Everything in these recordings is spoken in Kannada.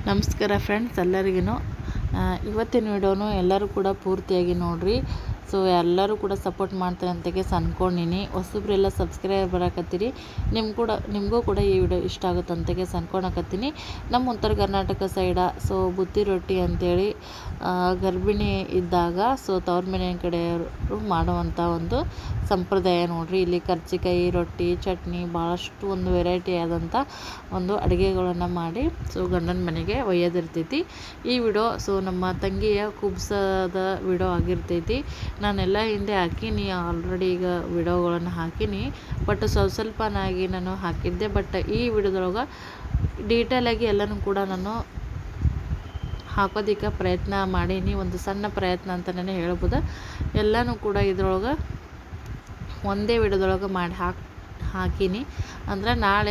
ನಮಸ್ಕಾರ ಫ್ರೆಂಡ್ಸ್ ಎಲ್ಲರಿಗೂ ಇವತ್ತಿನ ವಿಡಿಯೋನು ಎಲ್ಲರೂ ಕೂಡ ಪೂರ್ತಿಯಾಗಿ ನೋಡಿರಿ ಸೊ ಎಲ್ಲರೂ ಕೂಡ ಸಪೋರ್ಟ್ ಮಾಡ್ತಾರೆ ಅಂತಗೆ ಅನ್ಕೊಂಡಿನಿ ಹೊಸಬ್ರೆಲ್ಲ ಸಬ್ಸ್ಕ್ರೈಬ್ ಬರಕತ್ತೀರಿ ನಿಮ್ಮ ಕೂಡ ನಿಮಗೂ ಕೂಡ ಈ ವಿಡಿಯೋ ಇಷ್ಟ ಆಗುತ್ತೆ ಅಂತಗೆ ಅನ್ಕೊಳಕತ್ತೀನಿ ನಮ್ಮ ಉತ್ತರ ಕರ್ನಾಟಕ ಸೈಡ ಸೊ ಬುತ್ತಿ ರೊಟ್ಟಿ ಅಂತೇಳಿ ಆ, ಗರ್ಭಿಣಿ ಇದ್ದಾಗ ಸೊ ತವ್ರ ಮನೆ ಕಡೆಯವರು ಮಾಡುವಂಥ ಒಂದು ಸಂಪ್ರದಾಯ ನೋಡ್ರಿ ಇಲ್ಲಿ ಕರ್ಜಿಕಾಯಿ ರೊಟ್ಟಿ ಚಟ್ನಿ ಭಾಳಷ್ಟು ಒಂದು ವೆರೈಟಿ ಆದಂಥ ಒಂದು ಅಡುಗೆಗಳನ್ನು ಮಾಡಿ ಸೊ ಗಂಡನ ಮನೆಗೆ ಒಯ್ಯೋದಿರ್ತೈತಿ ಈ ವಿಡಿಯೋ ಸೊ ನಮ್ಮ ತಂಗಿಯ ಕುಬ್ಸದ ವಿಡಿಯೋ ಆಗಿರ್ತೈತಿ ನಾನೆಲ್ಲ ಹಿಂದೆ ಹಾಕೀನಿ ಆಲ್ರೆಡಿ ಈಗ ವಿಡಿಯೋಗಳನ್ನು ಹಾಕೀನಿ ಬಟ್ ಸ್ವಲ್ಪ ಸ್ವಲ್ಪನಾಗಿ ನಾನು ಹಾಕಿದ್ದೆ ಬಟ್ ಈ ವಿಡಿಯೋದೊಳಗೆ ಡೀಟೇಲಾಗಿ ಎಲ್ಲನೂ ಕೂಡ ನಾನು ಹಾಕೋದಕ್ಕೆ ಪ್ರಯತ್ನ ಮಾಡೀನಿ ಒಂದು ಸಣ್ಣ ಪ್ರಯತ್ನ ಅಂತಲೇ ಹೇಳ್ಬೋದು ಎಲ್ಲನೂ ಕೂಡ ಇದ್ರೊಳಗೆ ಒಂದೇ ವಿಡಿಯೋದೊಳಗೆ ಮಾಡಿ ಹಾಕಿ ಹಾಕೀನಿ ಅಂದ್ರೆ ನಾಳೆ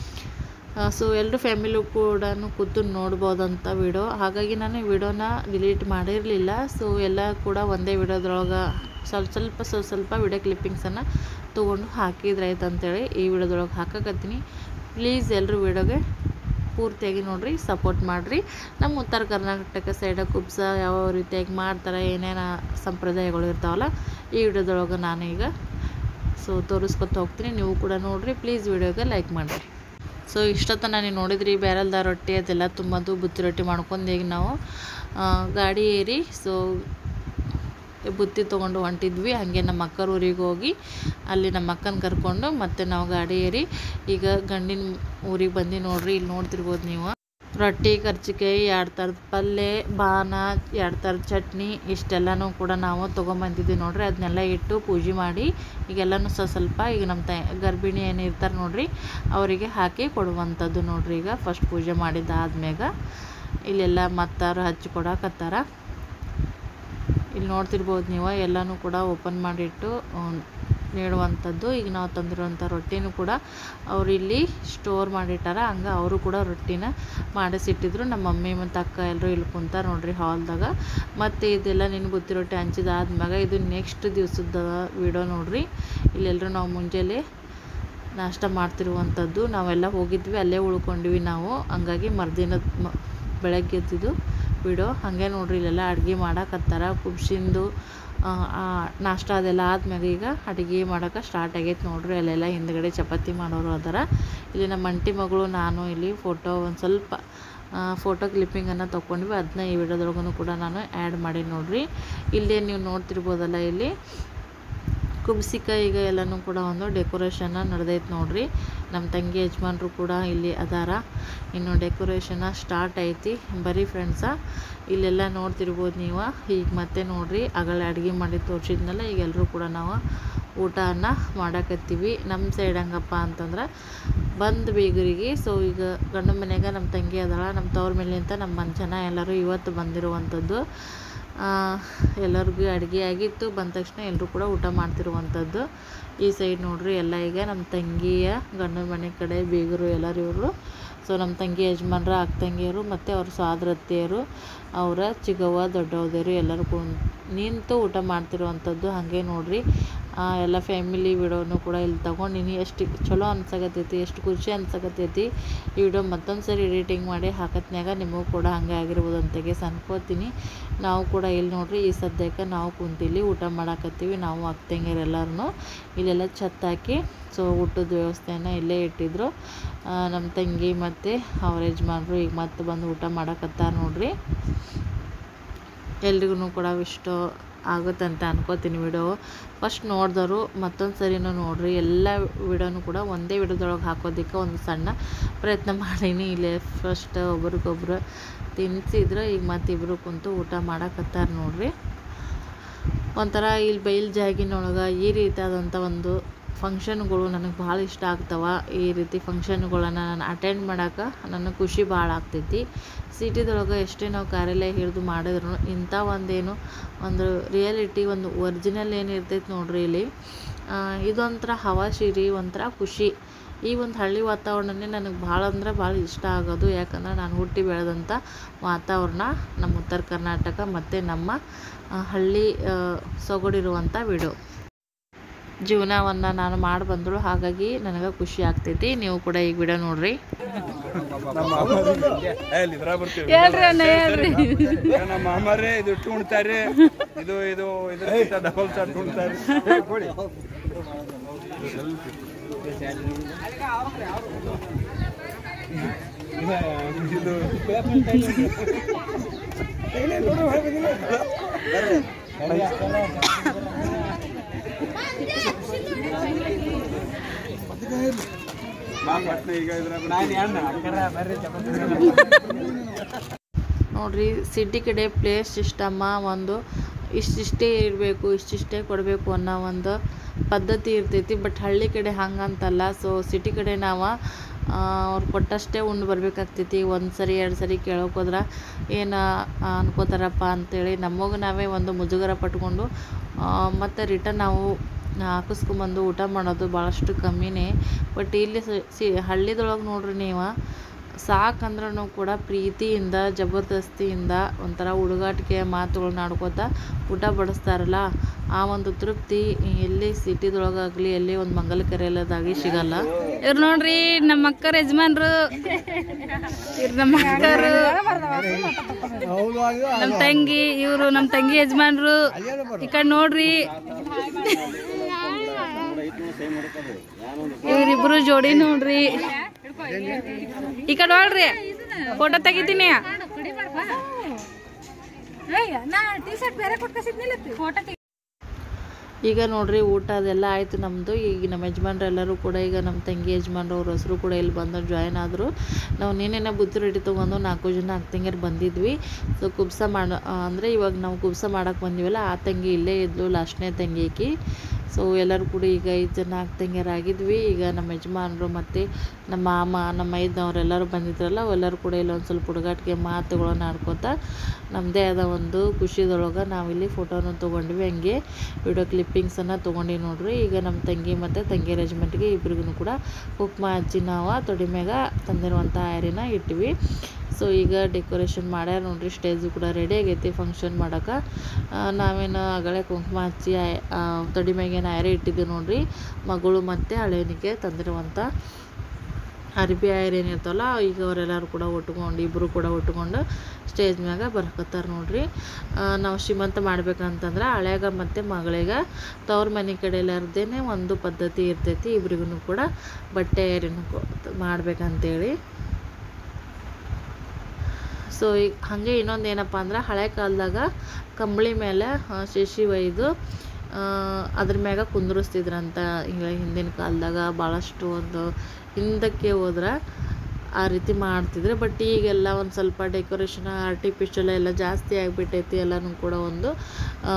ಸೊ ಎಲ್ಲರೂ ಫ್ಯಾಮಿಲಿ ಕೂಡ ಕೂತು ನೋಡ್ಬೋದಂತ ವಿಡಿಯೋ ಹಾಗಾಗಿ ನಾನು ವಿಡಿಯೋನ ಡಿಲೀಟ್ ಮಾಡಿರಲಿಲ್ಲ ಸೊ ಎಲ್ಲ ಕೂಡ ಒಂದೇ ವಿಡಿಯೋದೊಳಗೆ ಸ್ವಲ್ಪ ಸ್ವಲ್ಪ ಸ್ವಲ್ಪ ಸ್ವಲ್ಪ ವಿಡಿಯೋ ಕ್ಲಿಪ್ಪಿಂಗ್ಸನ್ನು ತೊಗೊಂಡು ಹಾಕಿದ್ರಾಯ್ತು ಅಂತೇಳಿ ಈ ವಿಡಿಯೋದೊಳಗೆ ಹಾಕಕತ್ತೀನಿ ಪ್ಲೀಸ್ ಎಲ್ಲರೂ ವಿಡಿಯೋಗೆ ಪೂರ್ತಿಯಾಗಿ ನೋಡಿರಿ ಸಪೋರ್ಟ್ ಮಾಡಿರಿ ನಮ್ಮ ಉತ್ತರ ಕರ್ನಾಟಕ ಸೈಡ ಕುಬ್ಸ ಯಾವ ರೀತಿಯಾಗಿ ಮಾಡ್ತಾರೆ ಏನೇನು ಸಂಪ್ರದಾಯಗಳು ಇರ್ತಾವಲ್ಲ ಈ ವಿಡಿಯೋದೊಳಗೆ ನಾನು ಈಗ ಸೊ ತೋರಿಸ್ಕೊತ ಹೋಗ್ತೀನಿ ನೀವು ಕೂಡ ನೋಡಿರಿ ಪ್ಲೀಸ್ ವಿಡಿಯೋಗೆ ಲೈಕ್ ಮಾಡಿರಿ ಸೊ ಇಷ್ಟೊತ್ತ ನೀವು ನೋಡಿದ್ರಿ ಬ್ಯಾರಲ್ದ ರೊಟ್ಟಿ ಅದೆಲ್ಲ ತುಂಬದು ಬುತ್ತಿ ರೊಟ್ಟಿ ಮಾಡ್ಕೊಂಡು ಈಗ ನಾವು ಆ, ಗಾಡಿ ಏರಿ ಸೊ ಬುತ್ತಿ ತೊಗೊಂಡು ಹೊಂಟಿದ್ವಿ ಹಾಗೆ ನಮ್ಮ ಅಕ್ಕರ ಊರಿಗೆ ಹೋಗಿ ಅಲ್ಲಿ ನಮ್ಮ ಅಕ್ಕನ ಕರ್ಕೊಂಡು ಮತ್ತೆ ನಾವು ಗಾಡಿ ಏರಿ ಈಗ ಗಂಡಿನ ಊರಿಗೆ ಬಂದು ನೋಡ್ರಿ ಇಲ್ಲಿ ನೋಡ್ತಿರ್ಬೋದು ನೀವು ರೊಟ್ಟಿ ಕರ್ಚಿಕಾಯಿ ಎರಡು ಥರದ ಪಲ್ಯ ಬಾನ ಎರಡು ಥರದ ಚಟ್ನಿ ಇಷ್ಟೆಲ್ಲನೂ ಕೂಡ ನಾವು ತೊಗೊಂಬಂದಿದ್ವಿ ನೋಡ್ರಿ ಅದನ್ನೆಲ್ಲ ಇಟ್ಟು ಪೂಜೆ ಮಾಡಿ ಈಗೆಲ್ಲನೂ ಸ್ವಲ್ಪ ಸ್ವಲ್ಪ ಈಗ ನಮ್ಮ ತ ಗರ್ಭಿಣಿ ಏನು ಇರ್ತಾರೆ ನೋಡ್ರಿ ಅವರಿಗೆ ಹಾಕಿ ಕೊಡುವಂಥದ್ದು ನೋಡ್ರಿ ಈಗ ಫಸ್ಟ್ ಪೂಜೆ ಮಾಡಿದ್ದಾದ್ಮ್ಯಾಗ ಇಲ್ಲೆಲ್ಲ ಮತ್ತಾರು ಹಚ್ಚಿ ಕೊಡಕತ್ತಾರ ಇಲ್ಲಿ ನೋಡ್ತಿರ್ಬೋದು ನೀವು ಎಲ್ಲನೂ ಕೂಡ ಓಪನ್ ಮಾಡಿಟ್ಟು ಅಹ್, ನೀಡುವಂಥದ್ದು ಈಗ ನಾವು ತಂದಿರುವಂಥ ರೊಟ್ಟಿನೂ ಕೂಡ ಅವ್ರು ಇಲ್ಲಿ ಸ್ಟೋರ್ ಮಾಡಿಟ್ಟಾರ ಹಂಗೆ ಅವರು ಕೂಡ ರೊಟ್ಟಿನ ಮಾಡಿಸಿಟ್ಟಿದ್ರು ನಮ್ಮ ಮಮ್ಮಿ ಮತ್ತು ಅಕ್ಕ ಎಲ್ಲರೂ ಇಲ್ಲಿ ಕುಂತಾರೆ ನೋಡ್ರಿ ಹಾಲ್ದಾಗ ಮತ್ತು ಇದೆಲ್ಲ ನಿನ್ನ ಬುತ್ತಿ ರೊಟ್ಟಿ ಹಂಚಿದಾದ್ಮ್ಯಾಗ ಇದು ನೆಕ್ಸ್ಟ್ ದಿವ್ಸದ ವಿಡಿಯೋ ನೋಡ್ರಿ ಇಲ್ಲೆಲ್ಲರೂ ನಾವು ಮುಂಜಾನೆ ನಾಷ್ಟ ಮಾಡ್ತಿರುವಂಥದ್ದು ನಾವೆಲ್ಲ ಹೋಗಿದ್ವಿ ಅಲ್ಲೇ ಉಳ್ಕೊಂಡ್ವಿ ನಾವು ಹಂಗಾಗಿ ಮರುದಿನದ ಮ ಬೆಳಗ್ಗೆ ಎದ್ದಿದ್ದು ವಿಡಿಯೋ ಹಾಗೆ ನೋಡ್ರಿ ಇಲ್ಲೆಲ್ಲ ಅಡುಗೆ ಮಾಡಕತ್ತಾರ ಕುಬ್ಸಿಂದು ಆ, ಆ, ನಾಷ್ಟ ಅದೆಲ್ಲ ಆದ್ಮ್ಯಾಗ ಈಗ ಅಡುಗೆ ಮಾಡೋಕೆ ಸ್ಟಾರ್ಟ್ ಆಗೈತೆ ನೋಡ್ರಿ ಅಲ್ಲೆಲ್ಲ ಹಿಂದ್ಗಡೆ ಚಪಾತಿ ಮಾಡೋರು ಅದಾರ ಇಲ್ಲಿ ನಮ್ಮ ಅಂಟಿ ಮಗಳು ನಾನು ಇಲ್ಲಿ ಫೋಟೋ ಒಂದು ಸ್ವಲ್ಪ ಫೋಟೋ ಕ್ಲಿಪ್ಪಿಂಗನ್ನು ತೊಗೊಂಡ್ವಿ ಅದನ್ನ ಈ ವಿಡಿಯೋದೊಳಗೂ ಕೂಡ ನಾನು ಆ್ಯಡ್ ಮಾಡಿ ನೋಡ್ರಿ ಇಲ್ಲೇ ನೀವು ನೋಡ್ತಿರ್ಬೋದಲ್ಲ ಇಲ್ಲಿ ಕುಬ್ಸಿಕಾಯಿ ಈಗ ಎಲ್ಲನೂ ಕೂಡ ಒಂದು ಡೆಕೋರೇಷನ್ನ ನಡೆದೈತೆ ನೋಡ್ರಿ ನಮ್ಮ ತಂಗಿ ಯಜಮಾನ್ರು ಕೂಡ ಇಲ್ಲಿ ಅದಾರ ಇನ್ನು ಡೆಕೋರೇಷನ್ನ ಸ್ಟಾರ್ಟ್ ಐತಿ ಬರೀ ಫ್ರೆಂಡ್ಸ ಇಲ್ಲೆಲ್ಲ ನೋಡ್ತಿರ್ಬೋದು ನೀವು ಈಗ ಮತ್ತೆ ನೋಡ್ರಿ ಆಗಲೇ ಅಡುಗೆ ಮಾಡಿ ತೋರಿಸಿದ್ನಲ್ಲ ಈಗ ಎಲ್ಲರೂ ಕೂಡ ನಾವು ಊಟನ ಮಾಡಕತ್ತೀವಿ ನಮ್ಮ ಸೈಡ್ ಹಂಗಪ್ಪ ಅಂತಂದ್ರೆ ಬಂದು ಬೀಗರಿಗೆ ಸೊ ಈಗ ಗಂಡನ ಮನ್ಯಾಗ ನಮ್ಮ ತಂಗಿ ಅದಾಳ ನಮ್ಮ ತವ್ರ ಮೇಲಿಂದ ನಮ್ಮ ಮನೆ ಜನ ಎಲ್ಲರೂ ಇವತ್ತು ಬಂದಿರುವಂಥದ್ದು ಆ, ಎಲ್ಲರಿಗೂ ಅಡುಗೆ ಆಗಿತ್ತು ಬಂದ ತಕ್ಷಣ ಎಲ್ಲರೂ ಕೂಡ ಊಟ ಮಾಡ್ತಿರುವಂಥದ್ದು ಈ ಸೈಡ್ ನೋಡ್ರಿ ಎಲ್ಲ ಈಗ ನಮ್ಮ ತಂಗಿಯ ಗಂಡನ ಮನೆ ಕಡೆ ಬೀಗರು ಎಲ್ಲರೂ ಇವರು ಸೊ ನಮ್ಮ ತಂಗಿ ಯಜಮಾನ್ರ ಅಕ್ಕ ತಂಗಿಯರು ಮತ್ತು ಅವ್ರ ಸೋದರತ್ತೆಯರು ಅವರ ಚಿಗವ್ವ ದೊಡ್ಡವದೇರು ಎಲ್ಲರೂ ಕು ನಿಂತು ಊಟ ಮಾಡ್ತಿರುವಂಥದ್ದು ಹಾಗೆ ನೋಡ್ರಿ ಆ, ಎಲ್ಲ ಫ್ಯಾಮಿಲಿ ವಿಡಿಯೋನು ಕೂಡ ಇಲ್ಲಿ ತೊಗೊಂಡಿನಿ ಎಷ್ಟು ಚಲೋ ಅನ್ಸಕತ್ತೈತಿ ಎಷ್ಟು ಖುಷಿ ಅನ್ಸಕತ್ತೈತಿ ಈ ವಿಡಿಯೋ ಮತ್ತೊಂದು ಸರಿ ಎಡಿಟಿಂಗ್ ಮಾಡಿ ಹಾಕತ್ನ್ಯಾಗ ನಿಮಗೂ ಕೂಡ ಹಂಗೆ ಆಗಿರ್ಬೋದು ಅಂತೆಗೆ ಅನ್ಕೋತೀನಿ ನಾವು ಕೂಡ ಇಲ್ಲಿ ನೋಡ್ರಿ ಈ ಸದ್ಯಕ್ಕೆ ನಾವು ಕುಂತಿಲ್ಲಿ ಊಟ ಮಾಡಾಕತ್ತೀವಿ ನಾವು ಅಕ್ಕ ತಂಗಿಯರೆಲ್ಲರೂ ಇಲ್ಲೆಲ್ಲ ಛತ್ ಹಾಕಿ ಸೊ ಊಟದ ವ್ಯವಸ್ಥೆಯನ್ನು ಇಲ್ಲೇ ಇಟ್ಟಿದ್ರು ಆ, ನಮ್ಮ ತಂಗಿ ಮತ್ತು ಅವ್ರ ಯಜಮಾನ್ರು ಈಗ ಮತ್ತೆ ಬಂದು ಊಟ ಮಾಡಕತ್ತಾರ ನೋಡ್ರಿ ಎಲ್ರಿಗೂ ಕೂಡ ಇಷ್ಟ ಆಗುತ್ತಂತ ಅನ್ಕೋತೀನಿ ವಿಡಿಯೋ ಫಸ್ಟ್ ನೋಡಿದವರು ಮತ್ತೊಂದು ಸರಿನೂ ನೋಡ್ರಿ ಎಲ್ಲ ವಿಡಿಯೋನು ಕೂಡ ಒಂದೇ ವಿಡಿಯೋದೊಳಗೆ ಹಾಕೋದಕ್ಕೆ ಒಂದು ಸಣ್ಣ ಪ್ರಯತ್ನ ಮಾಡೀನಿ ಇಲ್ಲೇ ಫಸ್ಟ್ ಒಬ್ರಿಗೊಬ್ರು ತಿನ್ಸಿದ್ರು ಈಗ ಮತ್ತೆ ಇಬ್ಬರು ಕುಂತು ಊಟ ಮಾಡಕತ್ತಾರ ನೋಡ್ರಿ ಒಂಥರ ಇಲ್ಲಿ ಬಯಲು ಜಾಗಿನೊಳಗೆ ಈ ರೀತಿಯಾದಂಥ ಒಂದು ಫಂಕ್ಷನ್ಗಳು ನನಗೆ ಭಾಳ ಇಷ್ಟ ಆಗ್ತಾವ ಈ ರೀತಿ ಫಂಕ್ಷನ್ಗಳನ್ನು ನಾನು ಅಟೆಂಡ್ ಮಾಡೋಕೆ ನನಗೆ ಖುಷಿ ಭಾಳ ಆಗ್ತೈತಿ ಸಿಟಿದೊಳಗೆ ಎಷ್ಟೇ ನಾವು ಕಾರ್ಯಾಲಯ ಹಿಡಿದು ಮಾಡಿದ್ರು ಇಂಥ ಒಂದೇನು ಒಂದು ರಿಯಾಲಿಟಿ ಒಂದು ಒರಿಜಿನಲ್ ಏನು ಇರ್ತೈತೆ ನೋಡ್ರಿ ಇಲ್ಲಿ ಆ, ಇದೊಂಥರ ಹವಾಶಿರಿ ಒಂಥರ ಖುಷಿ ಈ ಒಂದು ಹಳ್ಳಿ ವಾತಾವರಣನೇ ನನಗೆ ಭಾಳ ಅಂದ್ರೆ ಭಾಳ ಇಷ್ಟ ಆಗೋದು ಯಾಕಂದ್ರೆ ನಾನು ಹುಟ್ಟಿ ಬೆಳೆದಂಥ ವಾತಾವರಣ ನಮ್ಮ ಉತ್ತರ ಕರ್ನಾಟಕ ಮತ್ತು ನಮ್ಮ ಆ, ಹಳ್ಳಿ ಆ, ಸೊಗಡಿರುವಂಥ ವಿಡಿಯೋ ಜೀವನವನ್ನು ನಾನು ಮಾಡಿ ಬಂದಳು ಹಾಗಾಗಿ ನನಗೆ ಖುಷಿ ಆಗ್ತೈತಿ ನೀವು ಕೂಡ ಈ ವಿಡಿಯೋ ನೋಡ್ರಿ ಹೇಳ್ರಿ ಅಣ್ಣ ಹೇಳ್ರಿ ನಮ್ಮ ಮಾಮಾರೇ ಇದು ಇಟ್ಟು ಉಣ್ತಾರೆ ಇದು ಇದು ಇದ್ರ ಡಬಲ್ ಚಾಟ್ ಉಣ್ತಾರೆ ಕೊಡಿ ಇದು ಬಾ ಪಟ್ನ ಈಗ ಇದ್ರಾಗ ನೋಡ್ರಿ ಸಿಟಿ ಕಡೆ ಪ್ಲೇಸ್ ಸಿಸ್ಟಮ್ಮ ಒಂದು ಇಷ್ಟಿಷ್ಟೇ ಇರಬೇಕು ಇಷ್ಟಿಷ್ಟೇ ಕೊಡಬೇಕು ಅನ್ನೋ ಒಂದು ಪದ್ಧತಿ ಇರ್ತೈತಿ ಬಟ್ ಹಳ್ಳಿ ಕಡೆ ಹಂಗಂತಲ್ಲ ಸೊ ಸಿಟಿ ಕಡೆ ನಾವು ಅವ್ರು ಕೊಟ್ಟಷ್ಟೇ ಉಂಡು ಬರ್ಬೇಕಾಗ್ತೈತಿ ಒಂದು ಸರಿ ಎರಡು ಸರಿ ಕೇಳೋಕೆ ಹೋದ್ರೆ ಏನು ಅನ್ಕೋತಾರಪ್ಪ ಅಂತೇಳಿ ನಮಗೆ ನಾವೇ ಒಂದು ಮುಜುಗರ ಪಟ್ಕೊಂಡು ಮತ್ತು ರಿಟರ್ನ್ ನಾವು ಹಾಕಿಸ್ಕೊಂಬಂದು ಊಟ ಮಾಡೋದು ಭಾಳಷ್ಟು ಕಮ್ಮಿನೇ ಬಟ್ ಇಲ್ಲಿ ಸಿ ಹಳ್ಳಿದೊಳಗೆ ನೋಡ್ರಿ ನೀವು ಸಾಕಂದ್ರೂ ಕೂಡ ಪ್ರೀತಿಯಿಂದ ಜಬರ್ದಸ್ತಿಯಿಂದ ಒಂಥರ ಹುಡುಗಾಟಿಕೆ ಮಾತುಗಳನ್ನ ಆಡ್ಕೋತಾ ಊಟ ಬಡಿಸ್ತಾರಲ್ಲ ಆ ಒಂದು ತೃಪ್ತಿ ಎಲ್ಲಿ ಸಿಟಿದೊಳಗಾಗಲಿ ಎಲ್ಲಿ ಒಂದು ಮಂಗಲಕೆರೆಯಲ್ಲದಾಗಿ ಸಿಗಲ್ಲ ಇವ್ರು ನೋಡ್ರಿ ನಮ್ಮ ಅಕ್ಕರ ಯಜಮಾನ್ರು ಇವ್ರು ನಮ್ಮ ಅಕ್ಕರು ನಮ್ಮ ತಂಗಿ ಇವರು ನಮ್ಮ ತಂಗಿ ಯಜಮಾನ್ರು ಈ ಕಡೆ ನೋಡ್ರಿ ಇವ್ರಿಬ್ರು ಜೋಡಿ ನೋಡ್ರಿ ಈ ಕಡೆ ನೋಡ್ರಿ ಫೋಟೋ ತೆಗಿತೀನಿ ಈಗ ನೋಡ್ರಿ ಊಟ ಅದೆಲ್ಲ ಆಯಿತು ನಮ್ಮದು ಈಗ ನಮ್ಮ ಯಜಮಾನ್ರು ಎಲ್ಲರೂ ಕೂಡ ಈಗ ನಮ್ಮ ತಂಗಿ ಯಜಮಾನ್ರು ಅವ್ರ ಹೆಸರು ಕೂಡ ಇಲ್ಲಿ ಬಂದು ಜಾಯ್ನ್ ಆದರು ನಾವು ನೀನೇನ ಬುತ್ತಿ ರೆಡಿ ತೊಗೊಂಡು ನಾಲ್ಕು ಜನ ನಾಲ್ಕು ತಂಗಿಯರು ಬಂದಿದ್ವಿ ಸೊ ಕುಬ್ಸ ಮಾಡ ಅಂದರೆ ಇವಾಗ ನಾವು ಕುಬ್ಸ ಮಾಡಕ್ಕೆ ಬಂದಿವಲ್ಲ ಆ ತಂಗಿ ಇಲ್ಲೇ ಇದ್ಲು ಲಾಸ್ಟ್ನೇ ತಂಗಿ ಆಕಿ ಸೊ ಎಲ್ಲರೂ ಕೂಡ ಈಗ ಐದು ಜನ ನಾಲ್ಕು ತಂಗಿಯರಾಗಿದ್ವಿ ಈಗ ನಮ್ಮ ಯಜಮಾನ್ರು ಮತ್ತು ನಮ್ಮ ಮಾಮ ನಮ್ಮ ಐದನವರೆಲ್ಲರೂ ಬಂದಿದ್ರಲ್ಲ ಅವೆಲ್ಲರೂ ಕೂಡ ಇಲ್ಲಿ ಒಂದು ಸ್ವಲ್ಪ ಹುಡುಗಾಟಿಗೆ ಮಾತುಗಳನ್ನ ಆಡ್ಕೊತ ನಮ್ಮದೇ ಆದ ಒಂದು ಖುಷಿದೊಳಗೆ ನಾವಿಲ್ಲಿ ಫೋಟೋನ ತೊಗೊಂಡ್ವಿ ಹಂಗೆ ವಿಡಿಯೋ ಕ್ಲಿಪ್ಪಿಂಗ್ಸನ್ನು ತೊಗೊಂಡು ನೋಡ್ರಿ ಈಗ ನಮ್ಮ ತಂಗಿ ಮತ್ತು ತಂಗಿ ರೆಜಿಮೆಂಟ್ಗೆ ಇಬ್ರಿಗೂ ಕೂಡ ಕುಕ್ಮ ಹಚ್ಚಿ ನಾವು ತೊಡಿ ಮ್ಯಾಗ ತಂದಿರುವಂಥ ಆ್ಯರಿನ ಇಟ್ವಿ ಸೊ ಈಗ ಡೆಕೋರೇಷನ್ ಮಾಡ್ಯಾರ ನೋಡ್ರಿ ಸ್ಟೇಜು ಕೂಡ ರೆಡಿ ಆಗೈತಿ ಫಂಕ್ಷನ್ ಮಾಡೋಕೆ ನಾವೇನು ಆಗಲೇ ಕುಂಕುಮ ಹಚ್ಚಿ ಆಯ್- ಆ, ತೊಡಿ ಮ್ಯಾಗೇನು ಆಯ್ರೆ ಇಟ್ಟಿದ್ದೀವಿ ನೋಡ್ರಿ ಮಗಳು ಮತ್ತು ಹಳೇನಿಗೆ ತಂದಿರುವಂಥ ಅರ್ಬಿ ಆಯ್ರ್ ಏನಿರ್ತಾವಲ್ಲ ಈಗ ಅವರೆಲ್ಲರೂ ಕೂಡ ಒಟ್ಕೊಂಡು ಇಬ್ಬರು ಕೂಡ ಒಟ್ಕೊಂಡು ಸ್ಟೇಜ್ ಮ್ಯಾಗ ಬರ್ಕತ್ತಾರ ನೋಡ್ರಿ ಆ, ನಾವು ಶ್ರೀಮಂತ ಮಾಡ್ಬೇಕಂತಂದ್ರೆ ಹಳೆಗ ಮತ್ತು ಮಗಳಿಗ ತವ್ರ ಮನೆ ಕಡೆ ಎಲ್ಲರದೇನೆ ಒಂದು ಪದ್ಧತಿ ಇರ್ತೈತಿ ಇಬ್ರಿಗೂ ಕೂಡ ಬಟ್ಟೆ ಏರಿನ ಮಾಡ್ಬೇಕಂತೇಳಿ ಸೊ ಈಗ ಹಾಗೆ ಇನ್ನೊಂದು ಏನಪ್ಪ ಅಂದ್ರೆ ಹಳೆ ಕಾಲದಾಗ ಕಂಬಳಿ ಮೇಲೆ ಆ, ಶಶಿ ಒಯ್ದು ಆ, ಅದ್ರ ಮ್ಯಾಗ ಕುಂದ್ರಿಸ್ತಿದ್ರಂತ ಈಗ ಹಿಂದಿನ ಕಾಲದಾಗ ಭಾಳಷ್ಟು ಒಂದು ಹಿಂದಕ್ಕೆ ಹೋದ್ರೆ ಆ ರೀತಿ ಮಾಡ್ತಿದ್ರು ಬಟ್ ಈಗೆಲ್ಲ ಒಂದು ಸ್ವಲ್ಪ ಡೆಕೋರೇಷನ್ ಆರ್ಟಿಫಿಷಿಯಲ್ ಎಲ್ಲ ಜಾಸ್ತಿ ಆಗಿಬಿಟ್ಟೈತಿ ಎಲ್ಲನೂ ಕೂಡ ಒಂದು ಆ,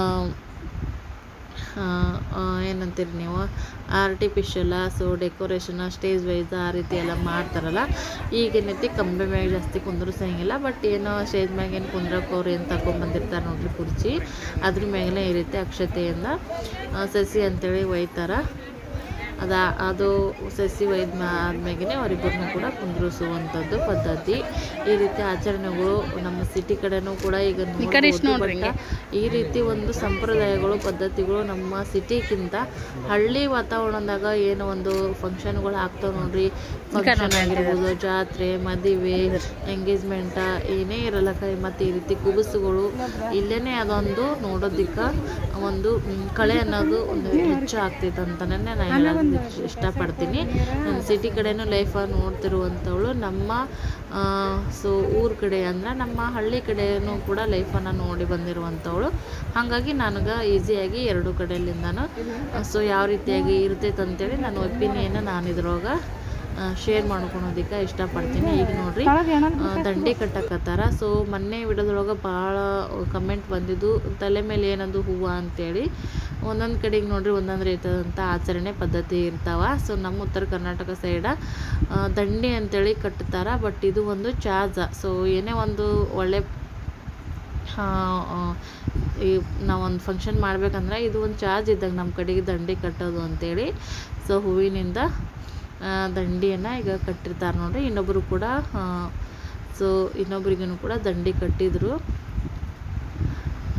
ಆ, ಆ, ಏನಂತೀರಿ ನೀವು artificial so decoration stage wise ಆ ರೀತಿ ಎಲ್ಲ ಮಾಡ್ತಾರಲ್ಲ ಈಗೇನೈತಿ ಕಂಬೆ ಮ್ಯಾಗ ಜಾಸ್ತಿ ಕುಂದ್ರಸಂಗಿಲ್ಲ ಬಟ್ ಏನೋ ಸ್ಟೇಜ್ ಮ್ಯಾಗ ಏನು ಕುಂದ್ರಕ್ಕೆ ಅವ್ರು ಏನು ತಗೊಂಬಂದಿರ್ತಾರೆ ನೋಡ್ರಿ ಕುರ್ಚಿ ಅದ್ರ ಮ್ಯಾಗಲೇ ಈ ರೀತಿ ಅಕ್ಷತೆಯಿಂದ ಆ, ಸಸಿ ಅಂತೇಳಿ ಒಯ್ತಾರ ಅದ ಅದು ಸಸಿ ಒಯ್ದ ಆದ್ಮೇಲೆ ಅವರಿಬ್ಬರನ್ನೂ ಕೂಡ ಕುಂದ್ರಿಸುವಂಥದ್ದು ಪದ್ಧತಿ ಈ ರೀತಿ ಆಚರಣೆಗಳು ನಮ್ಮ ಸಿಟಿ ಕಡೆನೂ ಕೂಡ ಈಗ ಕಡೆ ಇಷ್ಟ್ ನೋಡ್ಬೋದು. ನೋಡ್ರಿ ಬಟ್ ಈ ರೀತಿ ಒಂದು ಸಂಪ್ರದಾಯಗಳು ಪದ್ಧತಿಗಳು ನಮ್ಮ ಸಿಟಿಗಿಂತ ಹಳ್ಳಿ ವಾತಾವರಣದಾಗ ಏನು ಒಂದು ಫಂಕ್ಷನ್ಗಳು ಆಗ್ತಾವೆ ನೋಡ್ರಿ ಫಂಕ್ಷನ್ ಆಗಿರ್ಬೋದು ಜಾತ್ರೆ ಮದುವೆ ಎಂಗೇಜ್ಮೆಂಟ ಏನೇ ಇರಲ್ಲ ಕೈ ಮತ್ತು ಈ ರೀತಿ ಕುಬುಸುಗಳು ಇಲ್ಲೇನೆ ಅದೊಂದು ನೋಡೋದಕ್ಕೆ ಒಂದು ಮ್, ಕಳೆ ಅನ್ನೋದು ಒಂದು ಹೆಚ್ಚು ಆಗ್ತೈತೆ ಅಂತಲೇ ನಾನು ಹೇಳೋದಕ್ಕೆ ಇಷ್ಟಪಡ್ತೀನಿ ನಾನು ಸಿಟಿ ಕಡೆನೂ ಲೈಫ ನೋಡ್ತಿರುವಂಥವಳು ನಮ್ಮ ಸೊ ಊರ ಕಡೆ ಅಂದ್ರೆ ನಮ್ಮ ಹಳ್ಳಿ ಕಡೆನೂ ಕೂಡ ಲೈಫನ್ನು ನೋಡಿ ಬಂದಿರುವಂಥವಳು ಹಾಗಾಗಿ ನನಗೆ ಈಸಿಯಾಗಿ ಎರಡು ಕಡೆಯಿಂದನೂ ಸೊ ಯಾವ ರೀತಿಯಾಗಿ ಇರ್ತೈತೆ ಅಂತೇಳಿ ನನ್ನ ಒಪಿನಿಯನ್ನ ನಾನು ಇದ್ರೊಳಗೆ ಶೇರ್ ಮಾಡ್ಕೊಳೋದಕ್ಕೆ ಇಷ್ಟಪಡ್ತೀನಿ ಈಗ ನೋಡ್ರಿ ಆ, ದಂಡೆ ಕಟ್ಟಕತ್ತಾರ ಸೊ ಮೊನ್ನೆ ವಿಡಿಯೋದೊಳಗೆ ಭಾಳ ಕಮೆಂಟ್ ಬಂದಿದ್ದು ತಲೆ ಮೇಲೆ ಏನದು ಹೂವು ಅಂತೇಳಿ ಒಂದೊಂದು ಕಡೆಗೆ ನೋಡ್ರಿ ಒಂದೊಂದು ರೀತಿಯಾದಂಥ ಆಚರಣೆ ಪದ್ಧತಿ ಇರ್ತಾವ ಸೊ ನಮ್ಮ ಉತ್ತರ ಕರ್ನಾಟಕ ಸೈಡ ದಂಡೆ ಅಂತೇಳಿ ಕಟ್ತಾರ ಬಟ್ ಇದು ಒಂದು ಚಾಜ ಸೊ ಏನೇ ಒಂದು ಒಳ್ಳೆ ಆ, ಆ, ಈ ನಾವೊಂದು ಫಂಕ್ಷನ್ ಮಾಡ್ಬೇಕಂದ್ರೆ ಇದು ಒಂದು ಚಾರ್ಜ್ ಇದ್ದಾಗ ನಮ್ಮ ಕಡೆಗೆ ದಂಡೆ ಕಟ್ಟೋದು ಅಂತೇಳಿ ಸೊ ಹೂವಿನಿಂದ ಆ, ದಂಡಿಯನ್ನು ಈಗ ಕಟ್ಟಿರ್ತಾರೆ ನೋಡ್ರಿ ಇನ್ನೊಬ್ಬರು ಕೂಡ ಸೊ ಇನ್ನೊಬ್ರಿಗೂ ಕೂಡ ದಂಡಿ ಕಟ್ಟಿದ್ರು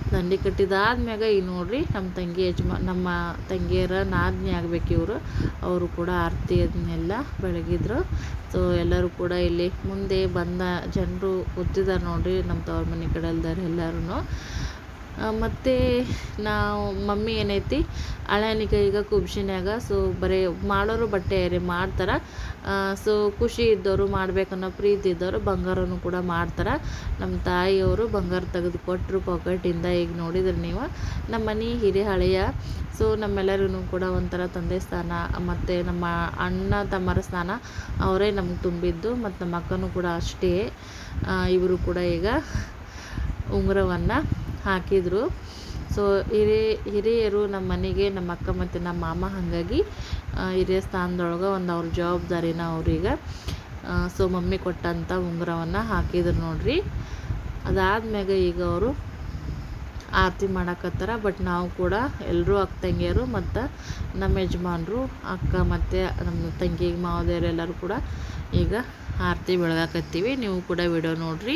ದಂಡಿ ಕಟ್ಟಿದಾದ್ಮ್ಯಾಗ ಈಗ ನೋಡ್ರಿ ನಮ್ಮ ತಂಗಿ ಯಜಮಾ ನಮ್ಮ ತಂಗಿಯರ ನಾದ್ನಿ ಆಗ್ಬೇಕು ಇವರು ಅವರು ಕೂಡ ಆರತಿ ಅದನ್ನೆಲ್ಲ ಬೆಳಗಿದ್ರು ಸೊ ಎಲ್ಲರೂ ಕೂಡ ಇಲ್ಲಿ ಮುಂದೆ ಬಂದ ಜನರು ಕೂತಿದ್ದಾರೆ ನೋಡ್ರಿ ನಮ್ಮ ತವ್ರ ಮನೆ ಕಡೆ ಅಲ್ದಾರ ಎಲ್ಲರೂ ಮತ್ತು ನಾವು ಮಮ್ಮಿ ಏನೈತಿ ಹಳೆನಿಗೆ ಈಗ ಕುಬ್ಶಿನ್ಯಾಗ ಸೊ ಬರೀ ಮಾಡೋರು ಬಟ್ಟೆ ರೀ ಮಾಡ್ತಾರೆ ಸೊ ಖುಷಿ ಇದ್ದವರು ಮಾಡ್ಬೇಕನ್ನೋ ಪ್ರೀತಿ ಇದ್ದವರು ಬಂಗಾರನು ಕೂಡ ಮಾಡ್ತಾರೆ ನಮ್ಮ ತಾಯಿಯವರು ಬಂಗಾರ ತೆಗೆದು ಕೊಟ್ಟರು ಪಾಕೆಟಿಂದ ಈಗ ನೋಡಿದ್ರೆ ನೀವು ನಮ್ಮ ಮನೆ ಹಿರಿಯ ಹಳೆಯ ಸೊ ನಮ್ಮೆಲ್ಲರಿಗೂ ಕೂಡ ಒಂಥರ ತಂದೆ ಸ್ಥಾನ ಮತ್ತು ನಮ್ಮ ಅಣ್ಣ ತಮ್ಮರ ಸ್ಥಾನ ಅವರೇ ನಮ್ಗೆ ತುಂಬಿದ್ದು ಮತ್ತು ನಮ್ಮ ಅಕ್ಕನೂ ಕೂಡ ಅಷ್ಟೇ ಇವರು ಕೂಡ ಈಗ ಉಂಗುರವನ್ನು ಹಾಕಿದರು ಸೊ ಹಿರಿಯ ಹಿರಿಯರು ನಮ್ಮ ಮನೆಗೆ ನಮ್ಮ ಅಕ್ಕ ಮತ್ತು ನಮ್ಮ ಮಾಮ ಹಾಗಾಗಿ ಆ, ಹಿರಿಯ ಸ್ಥಾನದೊಳಗೆ ಒಂದು ಅವ್ರ ಜವಾಬ್ದಾರಿನ ಅವ್ರೀಗ ಸೊ ಮಮ್ಮಿ ಕೊಟ್ಟಂಥ ಉಂಗುರವನ್ನು ಹಾಕಿದ್ರು ನೋಡ್ರಿ ಅದಾದ್ಮ್ಯಾಗ ಈಗ ಅವರು ಆರತಿ ಮಾಡಕತ್ತಾರ ಬಟ್ ನಾವು ಕೂಡ ಎಲ್ಲರೂ ಅಕ್ಕ ತಂಗಿಯರು ಮತ್ತು ನಮ್ಮ ಯಜಮಾನ್ರು ಅಕ್ಕ ಮತ್ತು ನಮ್ಮ ತಂಗಿ ಮಾವದೇವ್ರು ಎಲ್ಲರೂ ಕೂಡ ಈಗ ಆರತಿ ಬೆಳಗಾಕತ್ತೀವಿ ನೀವು ಕೂಡ ವಿಡಿಯೋ ನೋಡ್ರಿ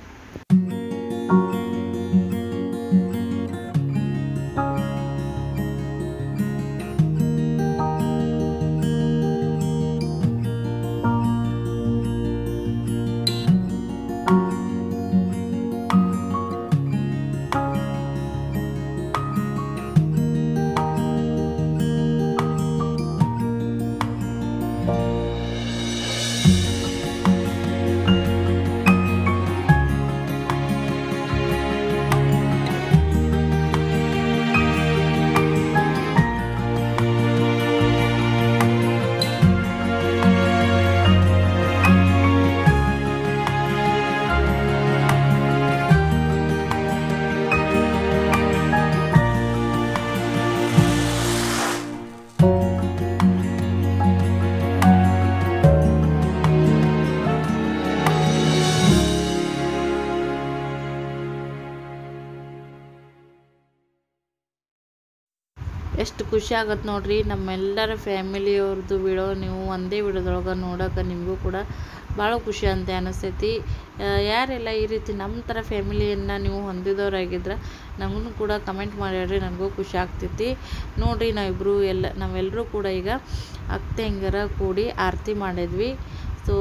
ಎಷ್ಟು ಖುಷಿ ಆಗತ್ತೆ ನೋಡ್ರಿ ನಮ್ಮೆಲ್ಲರ ಫ್ಯಾಮಿಲಿಯವ್ರದ್ದು ವಿಡಿಯೋ ನೀವು ಒಂದೇ ವಿಡಿಯೋದೊಳಗೆ ನೋಡೋಕೆ ನಿಮಗೂ ಕೂಡ ಭಾಳ ಖುಷಿ ಅಂತ ಅನಿಸ್ತೈತಿ ಆ, ಯಾರೆಲ್ಲ ಈ ರೀತಿ ನಮ್ಮ ಥರ ಫ್ಯಾಮಿಲಿಯನ್ನು ನೀವು ಹೊಂದಿದವರಾಗಿದ್ರೆ ನಮಗೂ ಕೂಡ ಕಮೆಂಟ್ ಮಾಡಿ ಹೇಳ್ರಿ ನನಗೂ ಖುಷಿ ಆಗ್ತೈತಿ ನೋಡಿರಿ ನಾವಿಬ್ಬರು ಎಲ್ಲ ನಾವೆಲ್ಲರೂ ಕೂಡ ಈಗ ಅಕ್ಕ ತಂಗಿಯರ ಕೂಡಿ ಆರತಿ ಮಾಡಿದ್ವಿ ಸೊ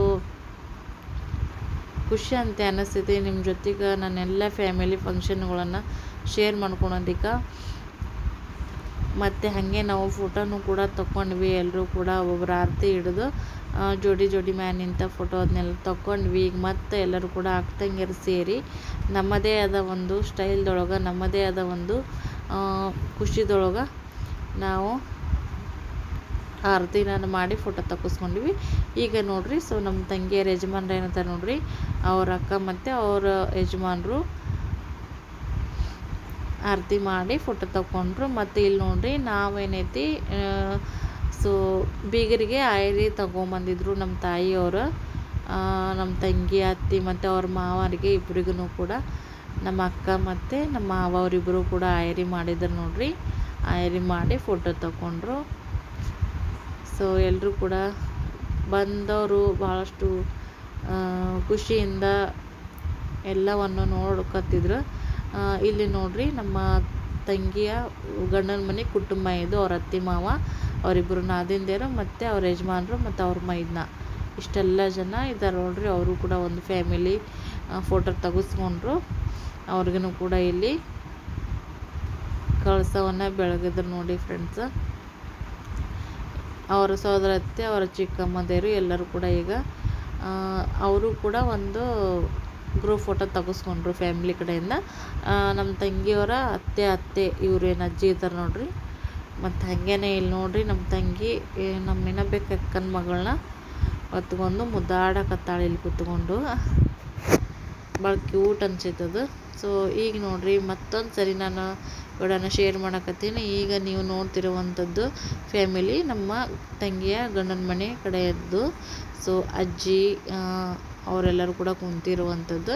ಖುಷಿ ಅಂತ ಅನಿಸ್ತೈತಿ ನಿಮ್ಮ ಜೊತೆಗೆ ನನ್ನೆಲ್ಲ ಫ್ಯಾಮಿಲಿ ಫಂಕ್ಷನ್ಗಳನ್ನು ಶೇರ್ ಮಾಡ್ಕೊಳೋದಕ್ಕೆ ಮತ್ತು ಹಾಗೆ ನಾವು ಫೋಟೋನು ಕೂಡ ತಗೊಂಡ್ವಿ ಎಲ್ಲರೂ ಕೂಡ ಒಬ್ಬೊಬ್ರು ಆರತಿ ಹಿಡಿದು ಆ, ಜೋಡಿ ಜೋಡಿ ಮ್ಯಾನ್ ನಿಂತ ಫೋಟೋ ಅದನ್ನೆಲ್ಲ ತಗೊಂಡ್ವಿ ಈಗ ಮತ್ತೆ ಎಲ್ಲರೂ ಕೂಡ ಅಕ್ಕ ತಂಗಿಯರು ಸೇರಿ ನಮ್ಮದೇ ಆದ ಒಂದು ಸ್ಟೈಲ್ದೊಳಗೆ ನಮ್ಮದೇ ಆದ ಒಂದು ಆ, ಖುಷಿದೊಳಗೆ ನಾವು ಆರತಿನ ಮಾಡಿ ಫೋಟೋ ತಗಸ್ಕೊಂಡ್ವಿ ಈಗ ನೋಡ್ರಿ ಸೊ ನಮ್ಮ ತಂಗಿಯರ ಯಜಮಾನ್ರು ಏನಂತಾರೆ ನೋಡ್ರಿ ಅವ್ರ ಅಕ್ಕ ಮತ್ತು ಅವ್ರ ಯಜಮಾನ್ರು ಆರತಿ ಮಾಡಿ ಫೋಟೋ ತಗೊಂಡ್ರು ಮತ್ತು ಇಲ್ಲಿ ನೋಡ್ರಿ ನಾವೇನೈತಿ ಸೊ ಬೀಗರಿಗೆ ಆಯ್ರಿ ತಗೊಂಬಂದಿದ್ರು ನಮ್ಮ ತಾಯಿಯವರು ನಮ್ಮ ತಂಗಿ ಅತ್ತಿ ಮತ್ತು ಅವ್ರ ಮಾವರಿಗೆ ಇಬ್ರಿಗೂ ಕೂಡ ನಮ್ಮ ಅಕ್ಕ ಮತ್ತು ನಮ್ಮ ಮಾವ ಅವರಿಬ್ಬರು ಕೂಡ ಆಯ್ರಿ ಮಾಡಿದ್ರು ನೋಡ್ರಿ ಆಯ್ರಿ ಮಾಡಿ ಫೋಟೋ ತಗೊಂಡ್ರು ಸೊ ಎಲ್ಲರೂ ಕೂಡ ಬಂದವರು ಭಾಳಷ್ಟು ಆ, ಖುಷಿಯಿಂದ ಎಲ್ಲವನ್ನು ನೋಡ್ಕೊತಿದ್ರು ಆ, ಇಲ್ಲಿ ನೋಡ್ರಿ ನಮ್ಮ ತಂಗಿಯ ಗಂಡನ ಮನೆ ಕುಟುಂಬ ಇದು ಅವ್ರ ಅತ್ತೆ ಮಾವ ಅವರಿಬ್ಬರು ನಾದಿಂದೇರು ಮತ್ತು ಅವ್ರ ಯಜಮಾನ್ರು ಮತ್ತು ಅವ್ರ ಮೈದ್ನ ಇಷ್ಟೆಲ್ಲ ಜನ ಇದ್ದಾರೆ ನೋಡ್ರಿ ಅವರು ಕೂಡ ಒಂದು ಫ್ಯಾಮಿಲಿ ಫೋಟೋ ತೆಗೆಸ್ಕೊಂಡ್ರು ಅವ್ರಿಗೂ ಕೂಡ ಇಲ್ಲಿ ಕಳಸವನ್ನು ಬೆಳಗಿದ್ರು ನೋಡಿ ಫ್ರೆಂಡ್ಸ್ ಅವರ ಸೋದರತ್ತೆ ಅವರ ಚಿಕ್ಕಮ್ಮದೇರು ಎಲ್ಲರೂ ಕೂಡ ಈಗ ಅವರು ಕೂಡ ಒಂದು ಗ್ರೂಪ್ ಫೋಟೋ ತೆಗೆಸ್ಕೊಂಡ್ರು ಫ್ಯಾಮಿಲಿ ಕಡೆಯಿಂದ ಆ, ನಮ್ಮ ತಂಗಿಯವರ ಅತ್ತೆ ಅತ್ತೆ ಇವ್ರು ಏನು ಅಜ್ಜಿ ಇದ್ದಾರೆ ನೋಡ್ರಿ ಮತ್ತು ಹಾಗೇನೆ ಇಲ್ಲಿ ನೋಡ್ರಿ ನಮ್ಮ ತಂಗಿ ಏ, ನಮ್ಮ ಇನ್ನೊಬ್ಬ ಅಕ್ಕನ ಮಗಳನ್ನ ಹೊತ್ಕೊಂಡು ಮುದ್ದಾಡಕತ್ತಾಳೆ ಇಲ್ಲಿ ಕೂತ್ಕೊಂಡು ಭಾಳ ಕ್ಯೂಟ್ ಅನ್ಸೈತದು ಸೊ ಈಗ ನೋಡ್ರಿ ಮತ್ತೊಂದು ಸರಿ ನಾನು ವಿಡಿಯೋನ ಶೇರ್ ಮಾಡಕತ್ತೀನಿ ಈಗ ನೀವು ನೋಡ್ತಿರುವಂಥದ್ದು ಫ್ಯಾಮಿಲಿ ನಮ್ಮ ತಂಗಿಯ ಗಂಡನ ಮನೆ ಕಡೆಯದ್ದು ಸೊ ಅಜ್ಜಿ ಆ, ಅವರೆಲ್ಲರೂ ಕೂಡ ಕುಂತಿರುವಂಥದ್ದು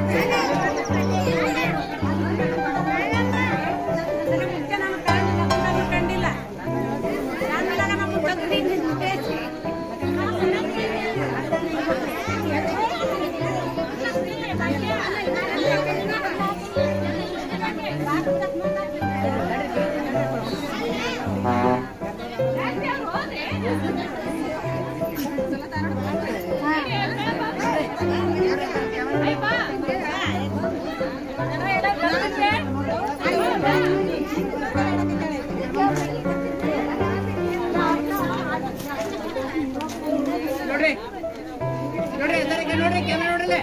ನೋಡ್ರಿ ನೋಡ್ರಿ ಎಲ್ಲರಿಗೆ ನೋಡ್ರಿ ಕ್ಯಾಮ್ರಾ ನೋಡ್ರಿ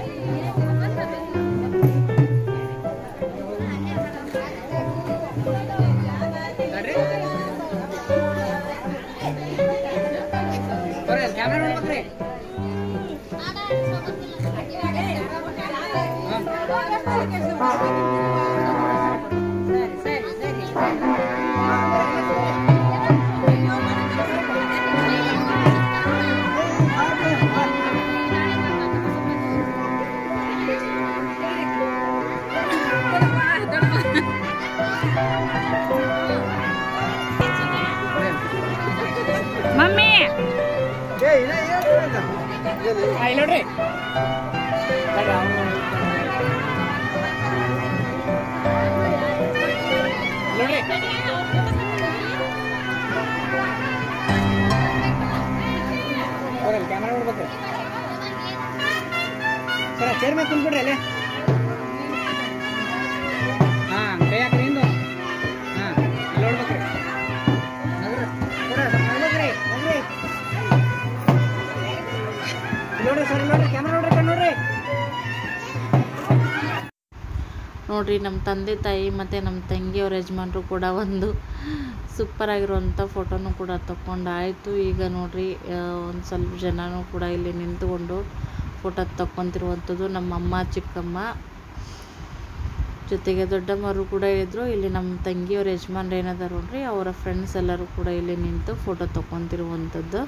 ಕ್ಯಾಮ್ರಾ ನೋಡ್ಬೇಕ್ರಿ ಮಮ್ಮಿ ಹಾ, ಇಲ್ಲಿ ನೋಡ್ರಿ ನೋಡ್ರಿ ಕ್ಯಾಮ್ರಾ ನೋಡ್ಬೇಕು ಸರ ಚೇರ್ ಮೇಲೆ ಕುಂತ್ಬಿಡ್ರಿ ಅಲ್ಲೇ ಹಾ ಕೈ ಹಾಕ್ರಿ ಹಿಂದು ಹಾ ಅಲ್ಲಿ ನೋಡ್ಬೇಕ್ರಿ ನಗ್ರಿ. ಸರ, ಸ್ವಲ್ಪ ನಗ್ಬೇಕ್ರಿ, ನಗ್ರಿ. ಇಲ್ಲಿ ನೋಡ್ರಿ ಸರ್ ಇಲ್ಲಿ ನೋಡ್ರಿ ಕ್ಯಾಮ್ರಾ ನೋಡ್ರಿ ಕಣ್ ನೋಡ್ರಿ ನೋಡ್ರಿ ನಮ್ಮ ತಂದೆ ತಾಯಿ ಮತ್ತು ನಮ್ಮ ತಂಗಿಯವ್ರ ಯಜಮಾನ್ರು ಕೂಡ ಒಂದು ಸೂಪರ್ ಆಗಿರುವಂಥ ಫೋಟೋನು ಕೂಡ ತಗೊಂಡಾಯಿತು ಈಗ ನೋಡ್ರಿ ಒಂದು ಸ್ವಲ್ಪ ಜನನೂ ಕೂಡ ಇಲ್ಲಿ ನಿಂತುಕೊಂಡು ಫೋಟೋ ತಕ್ಕೊಂತಿರುವಂಥದ್ದು ನಮ್ಮ ಅಮ್ಮ ಚಿಕ್ಕಮ್ಮ ಜೊತೆಗೆ ದೊಡ್ಡಮ್ಮರು ಕೂಡ ಇದ್ದರು ಇಲ್ಲಿ ನಮ್ಮ ತಂಗಿಯವ್ರ ಯಜಮಾನ್ರು ಏನದಾರ ನೋಡ್ರಿ ಅವರ ಫ್ರೆಂಡ್ಸ್ ಎಲ್ಲರೂ ಕೂಡ ಇಲ್ಲಿ ನಿಂತು ಫೋಟೋ ತಕ್ಕೊಂತಿರುವಂಥದ್ದು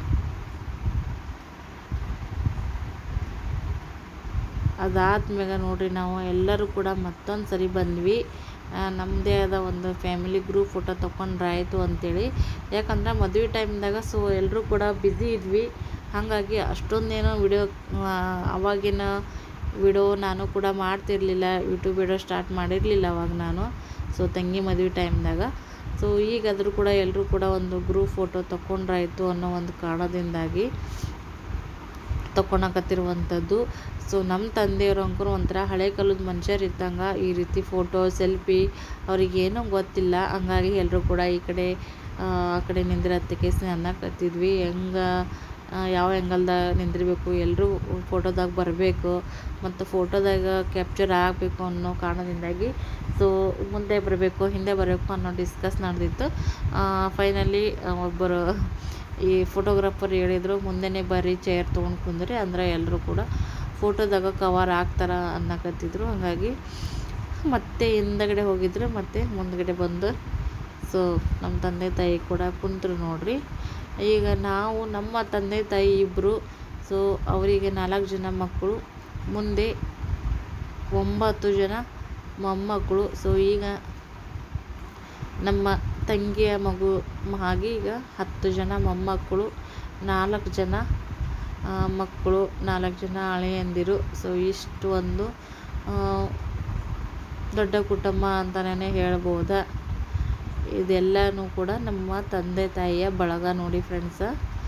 ಅದಾದ್ಮೇಲೆ ನೋಡ್ರಿ ನಾವು ಎಲ್ಲರೂ ಕೂಡ ಮತ್ತೊಂದು ಸರಿ ಬಂದ್ವಿ ಆ, ನಮ್ಮದೇ ಆದ ಒಂದು ಫ್ಯಾಮಿಲಿ ಗ್ರೂಪ್ ಫೋಟೋ ತೊಗೊಂಡ್ರಾಯ್ತು ಅಂತೇಳಿ ಯಾಕಂದ್ರೆ ಮದುವೆ ಟೈಮ್ದಾಗ ಸೊ ಎಲ್ಲರೂ ಕೂಡ ಬ್ಯುಸಿ ಇದ್ವಿ ಹಾಗಾಗಿ ಅಷ್ಟೊಂದೇನೋ ವಿಡಿಯೋ ಅವಾಗಿನ ವಿಡಿಯೋ ನಾನು ಕೂಡ ಮಾಡ್ತಿರ್ಲಿಲ್ಲ ಯೂಟ್ಯೂಬ್ ವಿಡಿಯೋ ಸ್ಟಾರ್ಟ್ ಮಾಡಿರಲಿಲ್ಲ ಅವಾಗ ನಾನು ಸೊ ತಂಗಿ ಮದುವೆ ಟೈಮ್ದಾಗ ಸೊ ಈಗಾದರೂ ಕೂಡ ಎಲ್ಲರೂ ಕೂಡ ಒಂದು ಗ್ರೂಪ್ ಫೋಟೋ ತಗೊಂಡ್ರಾಯ್ತು ಅನ್ನೋ ಒಂದು ಕಾರಣದಿಂದಾಗಿ ತಗೊಳಕತ್ತಿರುವಂಥದ್ದು ಸೊ ನಮ್ಮ ತಂದೆಯವರು ಅಂಕರು ಒಂಥರ ಹಳೆ ಕಾಲದ ಮನುಷ್ಯರು ಇದ್ದಂಗೆ ಈ ರೀತಿ ಫೋಟೋ ಸೆಲ್ಫಿ ಅವ್ರಿಗೇನೂ ಗೊತ್ತಿಲ್ಲ ಹಂಗಾಗಿ ಎಲ್ಲರೂ ಕೂಡ ಈ ಕಡೆ ಆ ಆ ಕಡೆ ನಿಂದಿರತ್ತಕ್ಕೆ ಅನ್ನಕತ್ತಿದ್ವಿ ಹೆಂಗೆ ಯಾವ ಆ್ಯಂಗಲ್ದಾಗ ನಿಂದಿರಬೇಕು ಎಲ್ಲರೂ ಫೋಟೋದಾಗ ಬರಬೇಕು ಮತ್ತು ಫೋಟೋದಾಗ ಕ್ಯಾಪ್ಚರ್ ಆಗಬೇಕು ಅನ್ನೋ ಕಾರಣದಿಂದಾಗಿ ಸೊ ಮುಂದೆ ಬರಬೇಕು ಹಿಂದೆ ಬರಬೇಕು ಅನ್ನೋ ಡಿಸ್ಕಸ್ ನಡೆದಿತ್ತು ಫೈನಲಿ ಒಬ್ಬರು ಈ ಫೋಟೋಗ್ರಾಫರ್ ಹೇಳಿದರು ಮುಂದೆನೇ ಬರ್ರಿ ಚೇರ್ ತೊಗೊಂಡು ಕುಂದ್ರಿ ಅಂದ್ರೆ ಎಲ್ಲರೂ ಕೂಡ ಫೋಟೋದಾಗ ಕವರ್ ಆಗ್ತಾರ ಅನ್ನಕತ್ತಿದ್ರು ಹಾಗಾಗಿ ಮತ್ತೆ ಹಿಂದಗಡೆ ಹೋಗಿದ್ರೆ ಮತ್ತೆ ಮುಂದ್ಗಡೆ ಬಂದು ಸೊ ನಮ್ಮ ತಂದೆ ತಾಯಿ ಕೂಡ ಕುಂತರು ನೋಡ್ರಿ ಈಗ ನಾವು ನಮ್ಮ ತಂದೆ ತಾಯಿ ಇಬ್ಬರು ಸೊ ಅವರಿಗೆ ನಾಲ್ಕು ಜನ ಮಕ್ಕಳು ಮುಂದೆ ಒಂಬತ್ತು ಜನ ಮೊಮ್ಮಕ್ಕಳು ಸೊ ಈಗ ನಮ್ಮ ತಂಗಿಯ ಮಗು ಹಾಗೆ ಈಗ ಹತ್ತು ಜನ ಮೊಮ್ಮಕ್ಕಳು ನಾಲ್ಕು ಜನ ಆ, ಮಕ್ಕಳು ನಾಲ್ಕು ಜನ ಅಳಿಯಂದಿರು ಸೊ ಇಷ್ಟು ಒಂದು ಆ, ದೊಡ್ಡ ಕುಟುಂಬ ಅಂತಲೇ ಹೇಳ್ಬೋದಾ ಇದೆಲ್ಲನೂ ಕೂಡ ನಮ್ಮ ತಂದೆ ತಾಯಿಯ ಬಳಗ ನೋಡಿ ಫ್ರೆಂಡ್ಸ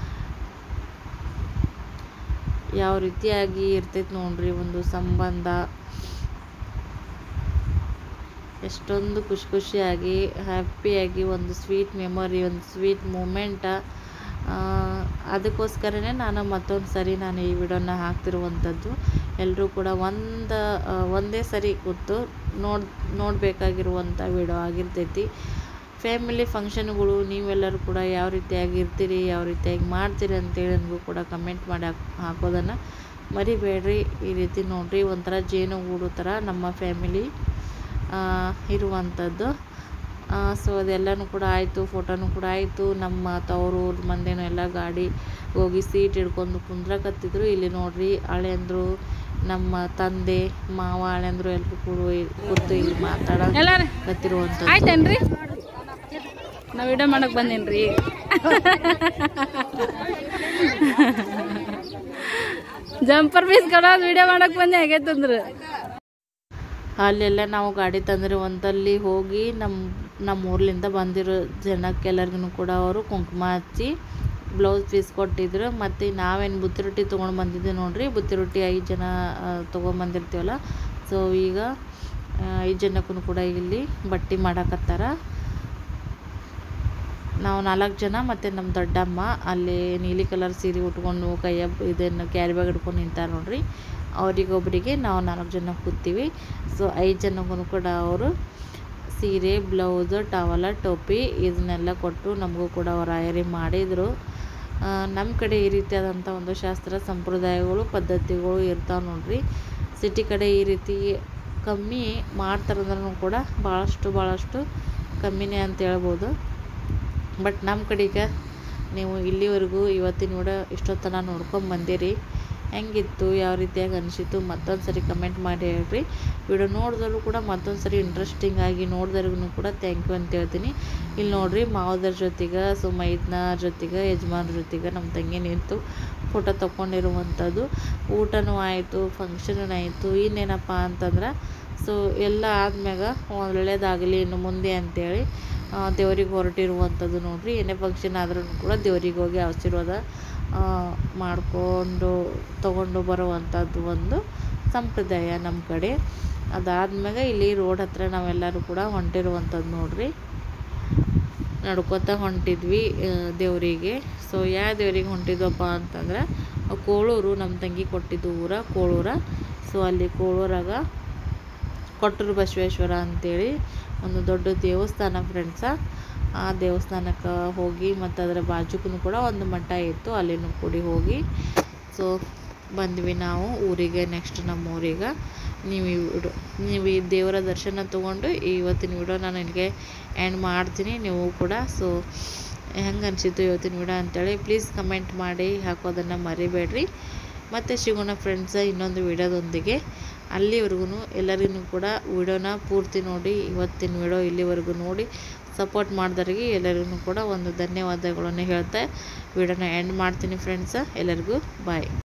ಯಾವ ರೀತಿಯಾಗಿ ಇರ್ತೈತೆ ನೋಡ್ರಿ ಒಂದು ಸಂಬಂಧ ಎಷ್ಟೊಂದು ಖುಷಿ ಖುಷಿಯಾಗಿ ಹ್ಯಾಪಿಯಾಗಿ ಒಂದು ಸ್ವೀಟ್ ಮೆಮೊರಿ ಒಂದು ಸ್ವೀಟ್ ಮೂಮೆಂಟ ಅದಕ್ಕೋಸ್ಕರನೇ ನಾನು ಮತ್ತೊಂದು ಸರಿ ನಾನು ಈ ವಿಡಿಯೋನ ಹಾಕ್ತಿರುವಂಥದ್ದು ಎಲ್ಲರೂ ಕೂಡ ಒಂದು ಒಂದೇ ಸರಿ ಕೂತು ನೋಡಿ ನೋಡಬೇಕಾಗಿರುವಂಥ ವಿಡಿಯೋ ಆಗಿರ್ತೈತಿ ಫ್ಯಾಮಿಲಿ ಫಂಕ್ಷನ್ಗಳು ನೀವೆಲ್ಲರೂ ಕೂಡ ಯಾವ ರೀತಿಯಾಗಿ ಇರ್ತೀರಿ ಯಾವ ರೀತಿಯಾಗಿ ಮಾಡ್ತೀರಿ ಅಂತೇಳಿ ನನಗೂ ಕೂಡ ಕಮೆಂಟ್ ಮಾಡಿ ಹಾಕ್ ಹಾಕೋದನ್ನು ಮರಿಬೇಡ್ರಿ ಈ ರೀತಿ ನೋಡ್ರಿ ಒಂಥರ ಜೇನುಗೂಡು ಥರ ನಮ್ಮ ಫ್ಯಾಮಿಲಿ ಇರುವಂಥದ್ದು ಸೊ ಅದೆಲ್ಲನೂ ಕೂಡ ಆಯಿತು ಫೋಟೋನು ಕೂಡ ಆಯಿತು ನಮ್ಮ ತವರು ಮಂದಿನೂ ಎಲ್ಲ ಗಾಡಿ ಹೋಗಿ ಸೀಟ್ ಹಿಡ್ಕೊಂಡು ಕುಂದ್ರಕತ್ತಿದ್ರು ಇಲ್ಲಿ ನೋಡ್ರಿ ಹಳೆಯಂದ್ರು ನಮ್ಮ ತಂದೆ ಮಾವ ಅಳೆಂದ್ರು ಎಲ್ಲರೂ ಕೂಡ ಕೂತು ಇಲ್ಲಿ ಮಾತಾಡ ಎಲ್ಲಾರು ಕತ್ತಿರುವಂಥದ್ದು ಆಯ್ತೇನ್ರಿ ನಾ ವಿಡಿಯೋ ಮಾಡಕ್ ಬಂದೇನ್ರಿ ಜಂಪರ್ ಪೀಸ್ ಕೊಡೋದು ವಿಡಿಯೋ ಮಾಡಕ್ ಬಂದೆ ಆಗೈತಂದ್ರ ಅಲ್ಲೆಲ್ಲ ನಾವು ಗಾಡಿ ತಂದಿರುವಂತಲ್ಲಿ ಹೋಗಿ ನಮ್ಮ ನಮ್ಮ ಊರ್ಲಿಂದ ಬಂದಿರೋ ಜನಕ್ಕೆಲ್ಲರಿಗೂ ಕೂಡ ಅವರು ಕುಂಕುಮ ಹಚ್ಚಿ ಬ್ಲೌಸ್ ಪೀಸ್ ಕೊಟ್ಟಿದ್ರು ಮತ್ತು ನಾವೇನು ಬುತ್ತಿ ರೊಟ್ಟಿ ತೊಗೊಂಡು ಬಂದಿದ್ದೆ ನೋಡ್ರಿ ಬುತ್ತಿ ರೊಟ್ಟಿ ಐದು ಜನ ತೊಗೊಂಬಂದಿರ್ತೀವಲ್ಲ ಸೊ ಈಗ ಆ, ಐದು ಜನಕ್ಕೂ ಕೂಡ ಇಲ್ಲಿ ಬಟ್ಟೆ ಮಾಡಾಕತ್ತಾರ ನಾವು ನಾಲ್ಕು ಜನ ಮತ್ತು ನಮ್ಮ ದೊಡ್ಡಮ್ಮ ಅಲ್ಲಿ ನೀಲಿ ಕಲರ್ ಸೀರೆ ಉಟ್ಕೊಂಡು ಕೈಯ ಇದನ್ನು ಕ್ಯಾರಿ ಬ್ಯಾಗ್ ಹಿಡ್ಕೊಂಡು ನಿಂತಾರೆ ನೋಡ್ರಿ ಅವರಿಗೊಬ್ಬರಿಗೆ ನಾವು ನಾಲ್ಕು ಜನ ಕೂತೀವಿ ಸೊ ಐದು ಜನಕ್ಕೂ ಕೂಡ ಅವರು ಸೀರೆ ಬ್ಲೌಸು ಟವಲ ಟೋಪಿ ಇದನ್ನೆಲ್ಲ ಕೊಟ್ಟು ನಮಗೂ ಕೂಡ ಅವ್ರು ಆಯರಿ ಮಾಡಿದರು ನಮ್ಮ ಕಡೆ ಈ ರೀತಿಯಾದಂಥ ಒಂದು ಶಾಸ್ತ್ರ ಸಂಪ್ರದಾಯಗಳು ಪದ್ಧತಿಗಳು ಇರ್ತಾವೆ ನೋಡ್ರಿ ಸಿಟಿ ಕಡೆ ಈ ರೀತಿ ಕಮ್ಮಿ ಮಾಡ್ತಾರಂದ್ರೂ ಕೂಡ ಭಾಳಷ್ಟು ಭಾಳಷ್ಟು ಕಮ್ಮಿನೇ ಅಂತ ಹೇಳ್ಬೋದು ಬಟ್ ನಮ್ಮ ಕಡೆಗೆ ನೀವು ಇಲ್ಲಿವರೆಗೂ ಇವತ್ತಿನ ವಿಡಿಯೋ ಇಷ್ಟೊತ್ತನ ನೋಡ್ಕೊಂಡು ಬಂದಿರಿ ಹೆಂಗಿತ್ತು ಯಾವ ರೀತಿಯಾಗಿ ಅನಿಸಿತು ಮತ್ತೊಂದು ಸರಿ ಕಮೆಂಟ್ ಮಾಡಿ ಹೇಳ್ರಿ ವಿಡಿಯೋ ನೋಡಿದ್ರು ಕೂಡ ಮತ್ತೊಂದು ಸರಿ ಇಂಟ್ರೆಸ್ಟಿಂಗ್ ಆಗಿ ನೋಡಿದ್ರಿಗೂ ಕೂಡ ಥ್ಯಾಂಕ್ ಯು ಅಂತ ಹೇಳ್ತೀನಿ ಇಲ್ಲಿ ನೋಡ್ರಿ ಮಾವದರ ಜೊತೆಗೆ ಸೊ ಮೈದ್ನ ಜೊತೆಗೆ ಯಜಮಾನ್ರ ಜೊತೆಗೆ ನಮ್ಮ ತಂಗಿ ನಿಂತು ಫೋಟೋ ತೊಗೊಂಡಿರುವಂಥದ್ದು ಊಟನೂ ಆಯಿತು ಫಂಕ್ಷನೂ ಆಯಿತು ಇನ್ನೇನಪ್ಪ ಅಂತಂದ್ರೆ ಸೊ ಎಲ್ಲ ಆದ್ಮ್ಯಾಗ ಒಳ್ಳೆಯದಾಗಲಿ ಇನ್ನು ಮುಂದೆ ಅಂತೇಳಿ ದೇವ್ರಿಗೆ ಹೊರಟಿರುವಂಥದ್ದು ನೋಡ್ರಿ ಏನೇ ಫಂಕ್ಷನ್ ಆದ್ರೂ ಕೂಡ ದೇವ್ರಿಗೆ ಹೋಗಿ ಆಶೀರ್ವಾದ ಆ, ಮಾಡಿಕೊಂಡು ತಗೊಂಡು ಬರುವಂಥದ್ದು ಒಂದು ಸಂಪ್ರದಾಯ ನಮ್ಮ ಕಡೆ ಅದಾದ್ಮ್ಯಾಗ ಇಲ್ಲಿ ರೋಡ್ ಹತ್ರ ನಾವೆಲ್ಲರೂ ಕೂಡ ಹೊಂಟಿರುವಂಥದ್ದು ನೋಡ್ರಿ ನಡ್ಕೊತ ಹೊಂಟಿದ್ವಿ ಆ, ದೇವರಿಗೆ ಸೊ ಯಾವ ದೇವರಿಗೆ ಹೊಂಟಿದ್ವಪ್ಪ ಅಂತಂದ್ರೆ ಕೋಳೂರು ನಮ್ಮ ತಂಗಿ ಕೊಟ್ಟಿದ್ದು ಊರ ಕೋಳೂರ ಸೊ ಅಲ್ಲಿ ಕೋಳೂರಾಗ ಕೊಟ್ಟೂರು ಬಸವೇಶ್ವರ ಅಂತೇಳಿ ಒಂದು ದೊಡ್ಡ ದೇವಸ್ಥಾನ ಫ್ರೆಂಡ್ಸ ಆ ದೇವಸ್ಥಾನಕ್ಕೆ ಹೋಗಿ ಮತ್ತು ಅದರ ಬಾಜುಗೂ ಕೂಡ ಒಂದು ಮಠ ಇತ್ತು ಅಲ್ಲಿನೂ ಕೂಡಿ ಹೋಗಿ ಸೊ ಬಂದ್ವಿ ನಾವು ಊರಿಗೆ ನೆಕ್ಸ್ಟ್ ನಮ್ಮ ಊರಿಗೆ ನೀವು ಈ ವಿಡಿಯೋ ನೀವು ಈ ದೇವರ ದರ್ಶನ ತೊಗೊಂಡು ಇವತ್ತಿನ ವಿಡಿಯೋ ನಾನು ನಿನಗೆ ಎಂಡ್ ಮಾಡ್ತೀನಿ ನೀವು ಕೂಡ ಸೊ ಹೆಂಗೆ ಅನಿಸಿತು ಇವತ್ತಿನ ವಿಡಿಯೋ ಅಂತೇಳಿ ಪ್ಲೀಸ್ ಕಮೆಂಟ್ ಮಾಡಿ ಹಾಕೋದನ್ನು ಮರಿಬೇಡ್ರಿ ಮತ್ತೆ ಸಿಗೋಣ ಫ್ರೆಂಡ್ಸ ಇನ್ನೊಂದು ವಿಡಿಯೋದೊಂದಿಗೆ ಅಲ್ಲಿವರೆಗೂ ಎಲ್ಲರಿಗೂ ಕೂಡ ವಿಡಿಯೋನ ಪೂರ್ತಿ ನೋಡಿ ಇವತ್ತಿನ ವಿಡಿಯೋ ಇಲ್ಲಿವರೆಗೂ ನೋಡಿ ಸಪೋರ್ಟ್ ಮಾಡಿದವ್ರಿಗೆ ಎಲ್ಲರಿಗೂ ಕೂಡ ಒಂದು ಧನ್ಯವಾದಗಳನ್ನು ಹೇಳ್ತಾ ವಿಡಿಯೋನ ಎಂಡ್ ಮಾಡ್ತೀನಿ ಫ್ರೆಂಡ್ಸ ಎಲ್ಲರಿಗೂ ಬಾಯ್